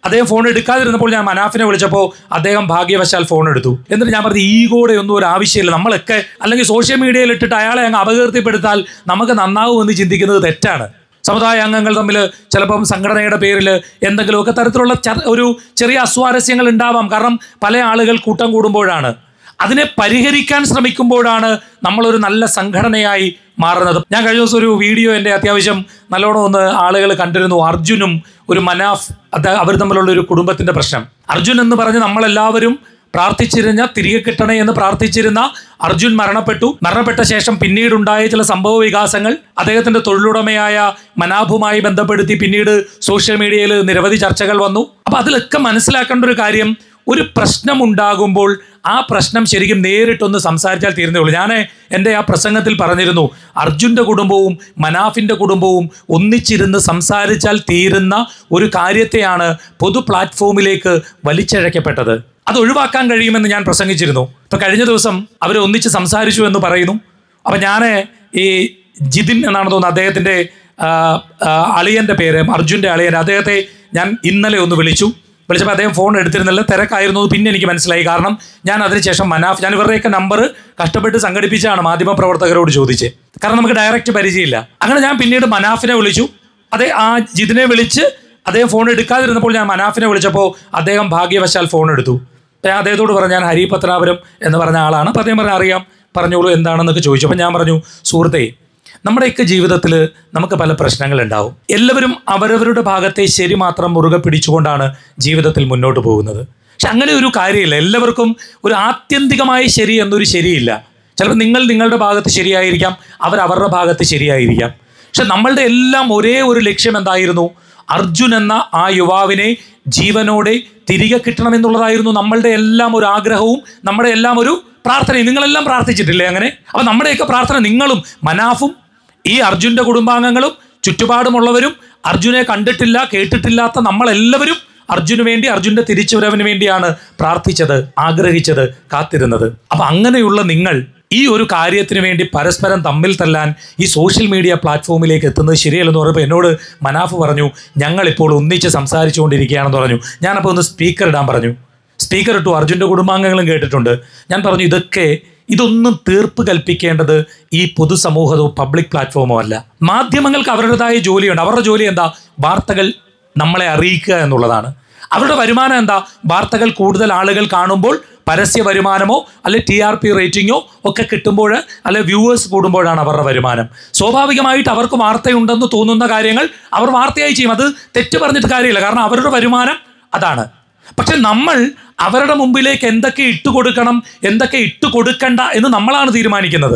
അദ്ദേഹം ഫോൺ എടുക്കാതിരുന്നപ്പോൾ ഞാൻ മനാഫിനെ വിളിച്ചപ്പോൾ അദ്ദേഹം ഭാഗ്യവശാൽ ഫോൺ എടുത്തു എന്നിട്ട് ഞാൻ പറഞ്ഞു ഈഗോടെ ഒന്നും ഒരു ആവശ്യമില്ല നമ്മളൊക്കെ അല്ലെങ്കിൽ സോഷ്യൽ മീഡിയയിൽ ഇട്ടിട്ട് അയാളെ അങ്ങ് അപകീർത്തിപ്പെടുത്താൽ നമുക്ക് നന്നാവുമെന്ന് ചിന്തിക്കുന്നത് തെറ്റാണ് സമുദായ അംഗങ്ങൾ തമ്മിൽ ചിലപ്പം സംഘടനയുടെ പേരിൽ എന്തെങ്കിലുമൊക്കെ തരത്തിലുള്ള ചർ- ഒരു ചെറിയ അസ്വാരസ്യങ്ങൾ ഉണ്ടാവാം കാരണം പല ആളുകൾ കൂട്ടം കൂടുമ്പോഴാണ് അതിനെ പരിഹരിക്കാൻ ശ്രമിക്കുമ്പോഴാണ് നമ്മളൊരു നല്ല സംഘടനയായി മാറുന്നത് ഞാൻ കഴിഞ്ഞ ദിവസം ഒരു വീഡിയോ എൻ്റെ അത്യാവശ്യം നല്ലോണം ഒന്ന് ആളുകൾ കണ്ടിരുന്നു അർജുനും ഒരു മനാഫ് അത് അവർ തമ്മിലുള്ള ഒരു കുടുംബത്തിന്റെ പ്രശ്നം അർജുൻ എന്ന് പറഞ്ഞ് നമ്മളെല്ലാവരും പ്രാർത്ഥിച്ചിരുന്ന തിരികെ കിട്ടണേ എന്ന് പ്രാർത്ഥിച്ചിരുന്ന അർജുൻ മരണപ്പെട്ടു മരണപ്പെട്ട ശേഷം പിന്നീടുണ്ടായ ചില സംഭവ വികാസങ്ങൾ അദ്ദേഹത്തിന്റെ തൊഴിലുടമയായ മനാഭുമായി ബന്ധപ്പെടുത്തി പിന്നീട് സോഷ്യൽ മീഡിയയിൽ നിരവധി ചർച്ചകൾ വന്നു അപ്പൊ അതിലൊക്കെ മനസ്സിലാക്കേണ്ട ഒരു കാര്യം ഒരു പ്രശ്നം ഉണ്ടാകുമ്പോൾ ആ പ്രശ്നം ശരിക്കും നേരിട്ടൊന്ന് സംസാരിച്ചാൽ തീരുന്നേ ഉള്ളൂ ഞാൻ എൻ്റെ ആ പ്രസംഗത്തിൽ പറഞ്ഞിരുന്നു അർജുൻ്റെ കുടുംബവും മനാഫിൻ്റെ കുടുംബവും ഒന്നിച്ചിരുന്ന് സംസാരിച്ചാൽ തീരുന്ന ഒരു കാര്യത്തെയാണ് പൊതു പ്ലാറ്റ്ഫോമിലേക്ക് വലിച്ചിഴക്കപ്പെട്ടത് അത് ഒഴിവാക്കാൻ കഴിയുമെന്ന് ഞാൻ പ്രസംഗിച്ചിരുന്നു ഇപ്പൊ കഴിഞ്ഞ ദിവസം അവർ ഒന്നിച്ച് സംസാരിച്ചു എന്ന് പറയുന്നു അപ്പൊ ഞാൻ ഈ ജിതിൻ എന്നാണ് തോന്നുന്നത് അദ്ദേഹത്തിന്റെ ആ, ആ, അളിയന്റെ പേര് അർജുന്റെ അളിയൻ അദ്ദേഹത്തെ ഞാൻ ഇന്നലെ ഒന്ന് വിളിച്ചു വിളിച്ചപ്പോൾ അദ്ദേഹം ഫോൺ എടുത്തിരുന്നില്ല തിരക്കായിരുന്നു എന്ന് പിന്നെ എനിക്ക് മനസ്സിലായി കാരണം ഞാൻ അതിനുശേഷം മനാഫ് ഞാൻ ഇവരുടെയൊക്കെ നമ്പർ കഷ്ടപ്പെട്ട് സംഘടിപ്പിച്ചാണ് മാധ്യമ പ്രവർത്തകരോട് ചോദിച്ചത് കാരണം നമുക്ക് ഡയറക്റ്റ് പരിചയമില്ല അങ്ങനെ ഞാൻ പിന്നീട് മനാഫിനെ വിളിച്ചു അതെ ആ ജിതിനെ വിളിച്ച് അദ്ദേഹം ഫോൺ എടുക്കാതിരുന്നപ്പോൾ ഞാൻ മനാഫിനെ വിളിച്ചപ്പോൾ അദ്ദേഹം ഭാഗ്യവശാൽ ഫോൺ എടുത്തു ഞാൻ അദ്ദേഹത്തോട് പറഞ്ഞു ഞാൻ ഹരി പത്തനാപുരം എന്ന് പറഞ്ഞ ആളാണ് അപ്പോൾ അദ്ദേഹം പറഞ്ഞ അറിയാം പറഞ്ഞോളൂ എന്താണെന്നൊക്കെ ചോദിച്ചു അപ്പോൾ ഞാൻ പറഞ്ഞു സുഹൃത്തേ നമ്മുടെയൊക്കെ ജീവിതത്തിൽ നമുക്ക് പല പ്രശ്നങ്ങളുണ്ടാവും എല്ലാവരും അവരവരുടെ ഭാഗത്തെ ശരി മാത്രം മുറുകെ പിടിച്ചുകൊണ്ടാണ് ജീവിതത്തിൽ മുന്നോട്ട് പോകുന്നത് പക്ഷെ അങ്ങനെ ഒരു കാര്യമില്ല എല്ലാവർക്കും ഒരു ആത്യന്തികമായ ശരി എന്നൊരു ശരിയില്ല ചിലപ്പോൾ നിങ്ങൾ നിങ്ങളുടെ ഭാഗത്ത് ശരിയായിരിക്കാം അവർ അവരുടെ ഭാഗത്ത് ശരിയായിരിക്കാം പക്ഷെ നമ്മളുടെ എല്ലാം ഒരേ ഒരു ലക്ഷ്യം എന്തായിരുന്നു അർജുൻ എന്ന ആ യുവാവിനെ ജീവനോടെ തിരികെ കിട്ടണമെന്നുള്ളതായിരുന്നു നമ്മളുടെ എല്ലാം ഒരു ആഗ്രഹവും നമ്മുടെ എല്ലാം ഒരു പ്രാർത്ഥനയും നിങ്ങളെല്ലാം പ്രാർത്ഥിച്ചിട്ടില്ലേ അങ്ങനെ അപ്പൊ നമ്മുടെയൊക്കെ പ്രാർത്ഥന നിങ്ങളും മനാഫും ഈ അർജുന്റെ കുടുംബാംഗങ്ങളും ചുറ്റുപാടുമുള്ളവരും അർജുനെ കണ്ടിട്ടില്ല കേട്ടിട്ടില്ലാത്ത നമ്മളെല്ലാവരും അർജുന് വേണ്ടി അർജുന്റെ തിരിച്ചുവരവിന് വേണ്ടിയാണ് പ്രാർത്ഥിച്ചത് ആഗ്രഹിച്ചത് കാത്തിരുന്നത് അപ്പൊ അങ്ങനെയുള്ള നിങ്ങൾ ഈ ഒരു കാര്യത്തിന് വേണ്ടി പരസ്പരം തമ്മിൽ തല്ലാൻ ഈ സോഷ്യൽ മീഡിയ പ്ലാറ്റ്ഫോമിലേക്ക് എത്തുന്നത് ശരിയല്ലെന്ന് പറഞ്ഞപ്പോൾ എന്നോട് മനാഫ് പറഞ്ഞു ഞങ്ങളിപ്പോൾ ഒന്നിച്ച് സംസാരിച്ചുകൊണ്ടിരിക്കുകയാണെന്ന് പറഞ്ഞു ഞാനപ്പോൾ ഒന്ന് സ്പീക്കർ ഇടാൻ പറഞ്ഞു സ്പീക്കർ ഇട്ടു അർജുൻ്റെ കുടുംബാംഗങ്ങളും കേട്ടിട്ടുണ്ട് ഞാൻ പറഞ്ഞു ഇതൊക്കെ ഇതൊന്നും തീർപ്പ് കൽപ്പിക്കേണ്ടത് ഈ പൊതുസമൂഹമോ പബ്ലിക് പ്ലാറ്റ്ഫോമോ അല്ല മാധ്യമങ്ങൾക്ക് അവരുടേതായ ജോലിയുണ്ട് അവരുടെ ജോലി എന്താ വാർത്തകൾ നമ്മളെ അറിയിക്കുക എന്നുള്ളതാണ് അവരുടെ വരുമാനം എന്താ വാർത്തകൾ കൂടുതൽ ആളുകൾ കാണുമ്പോൾ പരസ്യ വരുമാനമോ അല്ലെ ടി ആർ പി റേറ്റിങ്ങോ ഒക്കെ കിട്ടുമ്പോൾ അല്ലെ വ്യൂവേഴ്സ് കൂടുമ്പോഴാണ് അവരുടെ വരുമാനം സ്വാഭാവികമായിട്ട് അവർക്ക് വാർത്തയുണ്ടെന്ന് തോന്നുന്ന കാര്യങ്ങൾ അവർ വാർത്തയായി ചെയ്യും അത് തെറ്റ് പറഞ്ഞിട്ട് കാര്യമില്ല കാരണം അവരുടെ വരുമാനം അതാണ് പക്ഷെ നമ്മൾ അവരുടെ മുമ്പിലേക്ക് എന്തൊക്കെ ഇട്ടുകൊടുക്കണം എന്തൊക്കെ ഇട്ടുകൊടുക്കണ്ട എന്ന് നമ്മളാണ് തീരുമാനിക്കുന്നത്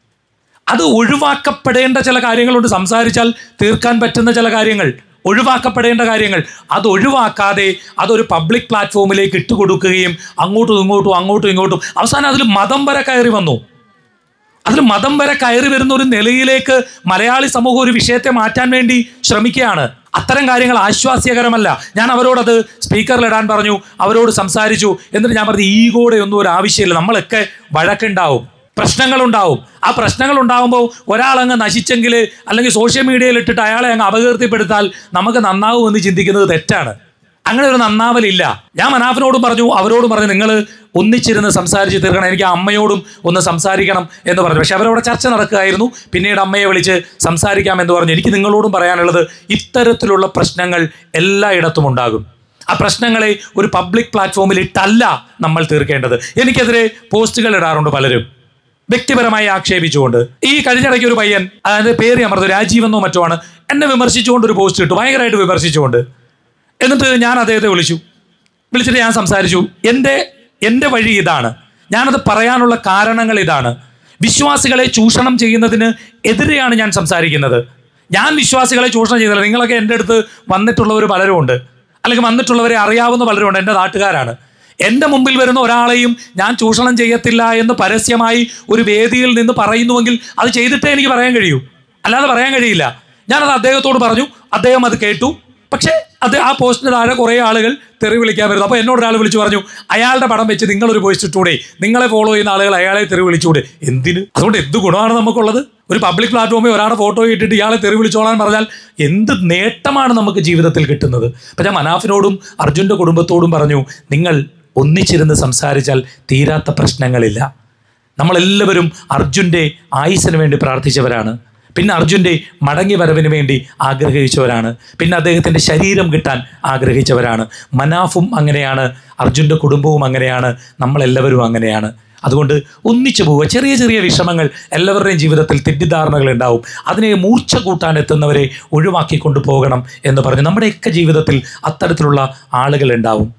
അത് ഒഴിവാക്കപ്പെടേണ്ട ചില കാര്യങ്ങളുണ്ട് സംസാരിച്ചാൽ തീർക്കാൻ പറ്റുന്ന ചില കാര്യങ്ങൾ ഒഴിവാക്കപ്പെടേണ്ട കാര്യങ്ങൾ അത് ഒഴിവാക്കാതെ അതൊരു പബ്ലിക് പ്ലാറ്റ്ഫോമിലേക്ക് ഇട്ടുകൊടുക്കുകയും അങ്ങോട്ടും ഇങ്ങോട്ടും അങ്ങോട്ടും ഇങ്ങോട്ടും അവസാനം അതിൽ മതം വരെ കയറി വന്നു അതിൽ മതം വരെ കയറി വരുന്ന ഒരു നിലയിലേക്ക് മലയാളി സമൂഹം ഒരു വിഷയത്തെ മാറ്റാൻ വേണ്ടി ശ്രമിക്കുകയാണ് അത്തരം കാര്യങ്ങൾ ആശ്വാസ്യകരമല്ല ഞാൻ അവരോട് അത് സ്പീക്കറിൽ ഇടാൻ പറഞ്ഞു അവരോട് സംസാരിച്ചു എന്നിട്ട് ഞാൻ പറഞ്ഞു ഈഗോടെ ഒന്നും ഒരു ആവശ്യമില്ല നമ്മളൊക്കെ വഴക്കുണ്ടാവും പ്രശ്നങ്ങളുണ്ടാവും ആ പ്രശ്നങ്ങൾ ഉണ്ടാകുമ്പോൾ ഒരാളങ്ങ് നശിച്ചെങ്കിൽ അല്ലെങ്കിൽ സോഷ്യൽ മീഡിയയിൽ ഇട്ടിട്ട് അയാളെ അങ്ങ് അപകീർത്തിപ്പെടുത്താൽ നമുക്ക് നന്നാവുമെന്ന് ചിന്തിക്കുന്നത് തെറ്റാണ് അങ്ങനെ ഒരു നന്നാവലില്ല ഞാൻ മനാഫിനോടും പറഞ്ഞു അവരോടും പറഞ്ഞു നിങ്ങൾ ഒന്നിച്ചിരുന്ന് സംസാരിച്ച് തീർക്കണം എനിക്ക് ആ അമ്മയോടും ഒന്ന് സംസാരിക്കണം എന്ന് പറഞ്ഞു പക്ഷെ അവരവിടെ ചർച്ച നടക്കുകയായിരുന്നു പിന്നീട് അമ്മയെ വിളിച്ച് സംസാരിക്കാം എന്ന് പറഞ്ഞു എനിക്ക് നിങ്ങളോടും പറയാനുള്ളത് ഇത്തരത്തിലുള്ള പ്രശ്നങ്ങൾ എല്ലായിടത്തും ഉണ്ടാകും ആ പ്രശ്നങ്ങളെ ഒരു പബ്ലിക് പ്ലാറ്റ്ഫോമിൽ ഇട്ടല്ല നമ്മൾ തീർക്കേണ്ടത് എനിക്കെതിരെ പോസ്റ്റുകൾ ഇടാറുണ്ട് പലരും വ്യക്തിപരമായി ആക്ഷേപിച്ചുകൊണ്ട് ഈ കഴിഞ്ഞിടയ്ക്ക് ഒരു പയ്യൻ അതിന്റെ പേര് അമർന്നു രാജീവ് എന്നോ മറ്റോ ആണ് എന്നെ വിമർശിച്ചുകൊണ്ട് ഒരു പോസ്റ്റ് ഇട്ടു ഭയങ്കരമായിട്ട് വിമർശിച്ചുകൊണ്ട് എന്നിട്ട് ഞാൻ അദ്ദേഹത്തെ വിളിച്ചു വിളിച്ചിട്ട് ഞാൻ സംസാരിച്ചു എൻ്റെ എൻ്റെ വഴി ഇതാണ് ഞാനത് പറയാനുള്ള കാരണങ്ങൾ ഇതാണ് വിശ്വാസികളെ ചൂഷണം ചെയ്യുന്നതിന് എതിരെയാണ് ഞാൻ സംസാരിക്കുന്നത് ഞാൻ വിശ്വാസികളെ ചൂഷണം ചെയ്യുന്നില്ല നിങ്ങളൊക്കെ എൻ്റെ അടുത്ത് വന്നിട്ടുള്ളവർ പലരും ഉണ്ട് അല്ലെങ്കിൽ വന്നിട്ടുള്ളവരെ അറിയാവുന്ന പലരും ഉണ്ട് എൻ്റെ നാട്ടുകാരാണ് എൻ്റെ മുമ്പിൽ വരുന്ന ഒരാളെയും ഞാൻ ചൂഷണം ചെയ്യത്തില്ല എന്ന് പരസ്യമായി ഒരു വേദിയിൽ നിന്ന് പറയുന്നുവെങ്കിൽ അത് ചെയ്തിട്ടേ എനിക്ക് പറയാൻ കഴിയൂ അല്ലാതെ പറയാൻ കഴിയില്ല ഞാനത് അദ്ദേഹത്തോട് പറഞ്ഞു അദ്ദേഹം അത് കേട്ടു പക്ഷേ അത് ആ പോസ്റ്റിന് താഴെ കുറേ ആളുകൾ തെറി വിളിക്കാൻ വരുന്നു അപ്പോൾ എന്നോട് ഒരാൾ വിളിച്ചു പറഞ്ഞു അയാളുടെ പടം വെച്ച് നിങ്ങളൊരു പോസ്റ്റ് ഇട്ടൂടെ നിങ്ങളെ ഫോളോ ചെയ്യുന്ന ആളുകൾ അയാളെ തെറി വിളിച്ചൂടെ എന്തിന് അതുകൊണ്ട് എന്ത് ഗുണമാണ് നമുക്കുള്ളത് ഒരു പബ്ലിക് പ്ലാറ്റ്ഫോമിൽ ഒരാളുടെ ഫോട്ടോ ഇട്ടിട്ട് ഇയാളെ തെറി വിളിച്ചോളാൻ പറഞ്ഞാൽ എന്ത് നേട്ടമാണ് നമുക്ക് ജീവിതത്തിൽ കിട്ടുന്നത് അപ്പം ഞാൻ മനാഫിനോടും അർജുൻ്റെ കുടുംബത്തോടും പറഞ്ഞു നിങ്ങൾ ഒന്നിച്ചിരുന്ന് സംസാരിച്ചാൽ തീരാത്ത പ്രശ്നങ്ങളില്ല നമ്മളെല്ലാവരും അർജുൻ്റെ ആയുസ്സിന് വേണ്ടി പ്രാർത്ഥിച്ചവരാണ് പിന്നെ അർജുൻ്റെ മടങ്ങി വരവിന് വേണ്ടി ആഗ്രഹിച്ചവരാണ് പിന്നെ അദ്ദേഹത്തിൻ്റെ ശരീരം കിട്ടാൻ ആഗ്രഹിച്ചവരാണ് മനാഫും അങ്ങനെയാണ് അർജുൻ്റെ കുടുംബവും അങ്ങനെയാണ് നമ്മളെല്ലാവരും അങ്ങനെയാണ് അതുകൊണ്ട് ഒന്നിച്ചു പോവുക ചെറിയ ചെറിയ വിഷമങ്ങൾ എല്ലാവരുടെയും ജീവിതത്തിൽ തെറ്റിദ്ധാരണകൾ ഉണ്ടാവും അതിനെ മൂർച്ച കൂട്ടാൻ എത്തുന്നവരെ ഒഴിവാക്കിക്കൊണ്ട് പോകണം എന്ന് പറഞ്ഞ് നമ്മുടെയൊക്കെ ജീവിതത്തിൽ അത്തരത്തിലുള്ള ആളുകൾ ഉണ്ടാവും